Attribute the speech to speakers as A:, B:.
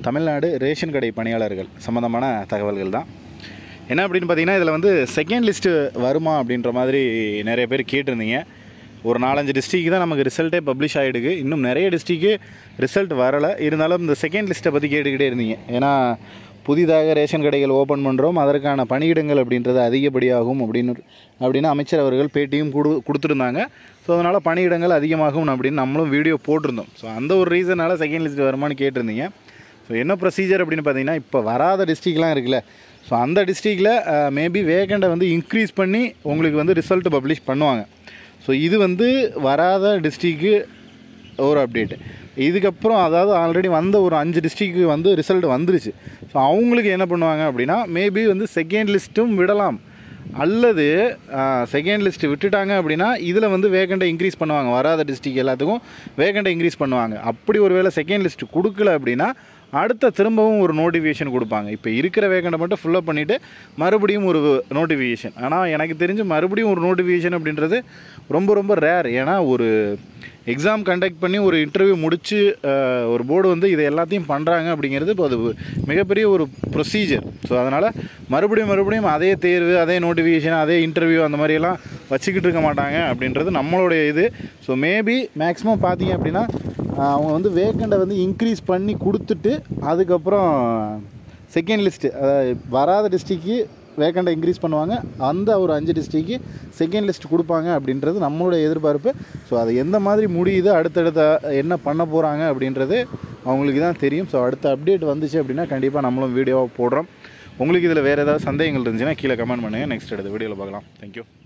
A: Tamil Nadu ration கடை பணியாளர்கள் சம்மந்தமான தகவல்கள் தான் என்ன அப்படின்னு பார்த்தீங்கன்னா இதில் வந்து செகண்ட் லிஸ்ட்டு வருமா அப்படின்ற மாதிரி நிறைய பேர் கேட்டிருந்தீங்க ஒரு நாலஞ்சு டிஸ்ட்ரிக்கு தான் நமக்கு ரிசல்ட்டே பப்ளிஷ் ஆகிடுக்கு இன்னும் நிறைய டிஸ்ட்ரிக்கு ரிசல்ட் வரலை இருந்தாலும் இந்த செகண்ட் லிஸ்ட்டை பற்றி கேட்டுக்கிட்டே இருந்தீங்க ஏன்னா புதிதாக ரேஷன் கடைகள் ஓப்பன் பண்ணுறோம் அதற்கான பணியிடங்கள் அப்படின்றது அதிகப்படியாகும் அப்படின்னு அப்படின்னு அமைச்சர் அவர்கள் பேட்டியும் கொடு கொடுத்துருந்தாங்க ஸோ அதனால் பணியிடங்கள் அதிகமாகும் அப்படின்னு நம்மளும் வீடியோ போட்டிருந்தோம் ஸோ அந்த ஒரு ரீசனால் செகண்ட் லிஸ்ட் வருமானு கேட்டிருந்தீங்க ஸோ என்ன ப்ரொசீஜர் அப்படின்னு பார்த்தீங்கன்னா இப்போ வராத டிஸ்ட்ரிக்ட்லாம் இருக்குல்ல ஸோ அந்த டிஸ்ட்ரிக்டில் மேபி வேகண்டை வந்து இன்க்ரீஸ் பண்ணி உங்களுக்கு வந்து ரிசல்ட் பப்ளிஷ் பண்ணுவாங்க ஸோ இது வந்து வராத டிஸ்ட்ரிக்கு ஒரு அப்டேட் இதுக்கப்புறம் அதாவது ஆல்ரெடி வந்த ஒரு அஞ்சு டிஸ்ட்ரிக்கு வந்து ரிசல்ட் வந்துருச்சு ஸோ அவங்களுக்கு என்ன பண்ணுவாங்க அப்படின்னா மேபி வந்து செகண்ட் லிஸ்ட்டும் விடலாம் அல்லது செகண்ட் லிஸ்ட் விட்டுட்டாங்க அப்படின்னா இதில் வந்து வேகண்டை இன்க்ரீஸ் பண்ணுவாங்க வராத டிஸ்ட்ரிக் எல்லாத்துக்கும் வேகண்டை இன்க்ரீஸ் பண்ணுவாங்க அப்படி ஒரு வேளை செகண்ட் லிஸ்ட் கொடுக்கல அப்படின்னா அடுத்த திரும்பவும் ஒரு நோட்டிஃபிகேஷன் கொடுப்பாங்க இப்போ இருக்கிற வேகண்டை மட்டும் ஃபுல்லப் பண்ணிவிட்டு மறுபடியும் ஒரு நோட்டிஃபிகேஷன் ஆனால் எனக்கு தெரிஞ்சு மறுபடியும் ஒரு நோட்டிஃபிகேஷன் அப்படின்றது ரொம்ப ரொம்ப ரேர் ஏன்னா ஒரு எக்ஸாம் கண்டக்ட் பண்ணி ஒரு இன்டர்வியூ முடித்து ஒரு போர்டு வந்து இதை எல்லாத்தையும் பண்ணுறாங்க அப்படிங்கிறது இப்போ அது மிகப்பெரிய ஒரு ப்ரொசீஜர் ஸோ அதனால் மறுபடியும் மறுபடியும் அதே தேர்வு அதே நோட்டிஃபிகேஷன் அதே இன்டர்வியூ அந்த மாதிரியெல்லாம் வச்சுக்கிட்டு இருக்க மாட்டாங்க அப்படின்றது நம்மளுடைய இது ஸோ மேபி மேக்ஸிமம் பார்த்தீங்க அப்படின்னா அவங்க வந்து வேக்கண்டை வந்து இன்க்ரீஸ் பண்ணி கொடுத்துட்டு அதுக்கப்புறம் செகண்ட் லிஸ்ட்டு அதாவது வராத டிஸ்ட்ரிக்கு வேக்கண்டை இன்க்ரீஸ் பண்ணுவாங்க அந்த ஒரு அஞ்சு டிஸ்ட்ரிக்கு செகண்ட் லிஸ்ட் கொடுப்பாங்க அப்படின்றது நம்மளுடைய எதிர்பார்ப்பு ஸோ அது எந்த மாதிரி முடியுது அடுத்தடுத்த என்ன பண்ண போகிறாங்க அப்படின்றது அவங்களுக்கு தான் தெரியும் ஸோ அடுத்த அப்டேட் வந்துச்சு அப்படின்னா கண்டிப்பாக நம்மளும் வீடியோவாக போடுறோம் உங்களுக்கு இதில் வேறு ஏதாவது சந்தேகங்கள் இருந்துச்சுன்னா கீழே கமெண்ட் பண்ணுங்கள் நெக்ஸ்ட் அடுத்த வீடியோவில் பார்க்கலாம் தேங்க்யூ